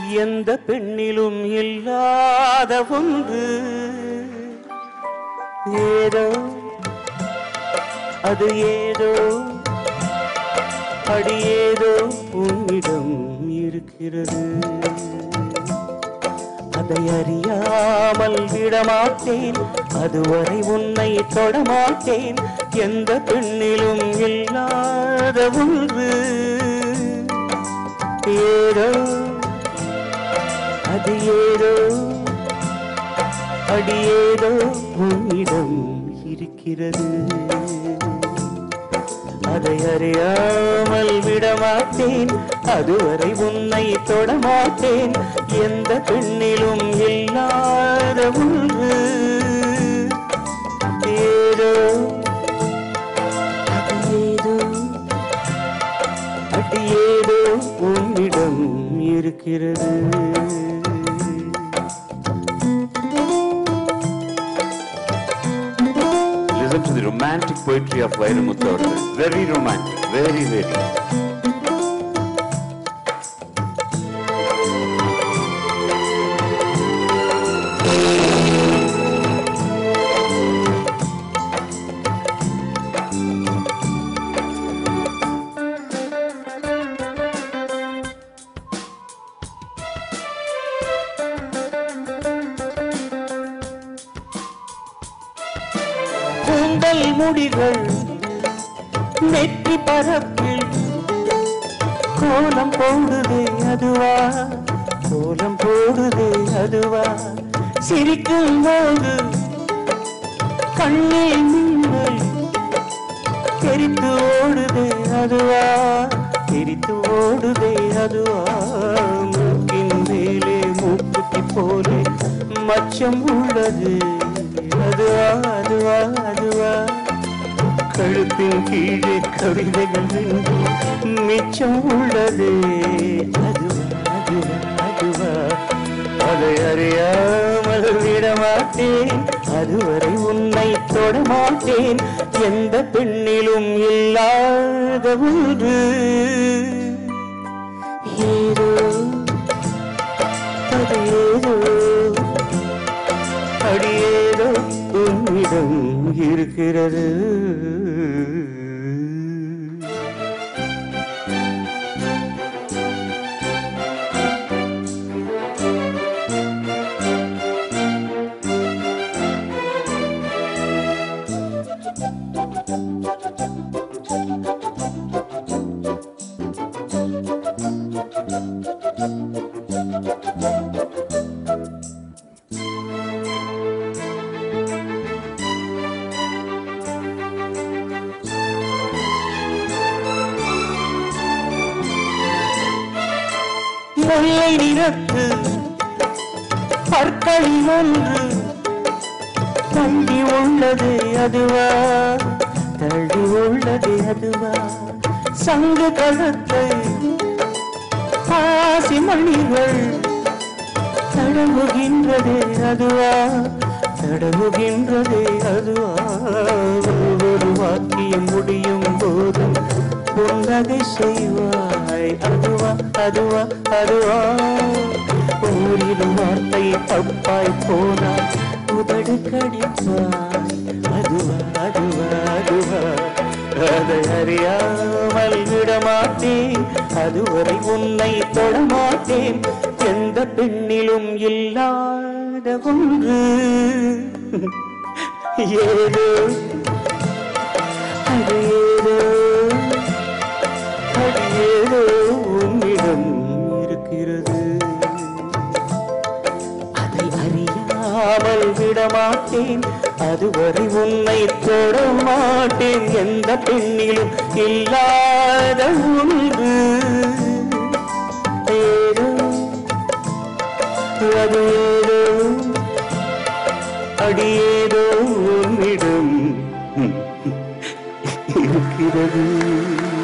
எந்த பெண்ணிலும் இல்லாத ஒன்று ஏதோ அது ஏதோ அடி ஏதோ உன்னிடம் இருக்கிறது அதை அறியாமல் விடமாட்டேன் அதுவரை உன்னை தொடமாட்டேன் எந்த பெண்ணிலும் இல்லாத ஒன்று ஏதோ அது ஏதோ அடி ஏதோ உன்னிடம் இருக்கிறது அதை அறியாமல் விடமாட்டேன் அதுவரை உன்னை தொடமாட்டேன் எந்த பெண்ணிலும் இல்லாத ஒன்று ஏதோ அது ஏதோ அடி ஏதோ உன்னிடம் இருக்கிறது Listen to the romantic poetry of Vairamuthu அவர்கள் very romantic very very கூந்தல் முடிகள் நெற்றி பரப்பில் கோலம் போடுதே அதுவா கோலம் போடுதே அதுவா சிரிக்கும் போது கண்ணில் நீங்கள் தெரித்து ஓடுதே அதுவா தெரித்து ஓடுதே அதுவா மூக்கின் மேலே மூக்குத்தி போலே மச்சம் உள்ளது அதுவா அதுவா அதுவா கழுத்தின் கீழே கவிதைகள் ரெண்டு மிச்சம் உள்ளது அதுவா அதுவா அதுவா அதை அறியாமல் விடமாட்டேன் அதுவரை உன்னை தொடமாட்டேன் எந்த பெண்ணிலும் இல்லாத ஒன்று ஏதோ அது ஏதோ அடியேதோ உன்னிடம் இருக்கிறது முல்லை நிறத்து பற்களில் ஒன்று தள்ளி உள்ளது அதுவா தள்ளி உள்ளது அதுவா சங்கு கழுத்தை ஆசி மணிகள் தடவுகின்றதே அதுவா தடவுகின்றதே அதுவா ஒரு வாக்கியம் முடியும் போதும் புன்னகை செய்வாய் அதுவா அதுவா அதுவா ஊரிலும் வார்த்தை தப்பாய் போனாய் உதடு கடிப்பாய் அதுவா அதுவா அதுவா அதை அறியாமல் விடமாட்டேன் அதுவரை உன்னை தொடமாட்டேன் எந்த பெண்ணிலும் இல்லாத ஒன்று ஏதோ அது ஏதோ அது ஏதோ உன்னிடம் இருக்கிறது அதை அறியாமல் விடமாட்டேன் அதுவரை உன்னை தொட மாட்டேன் எந்த பெண்ணிலும் இல்லாத ஒன்று ஏதோ அது ஏதோ அடியேதோ உன்னிடம் இருக்கிறது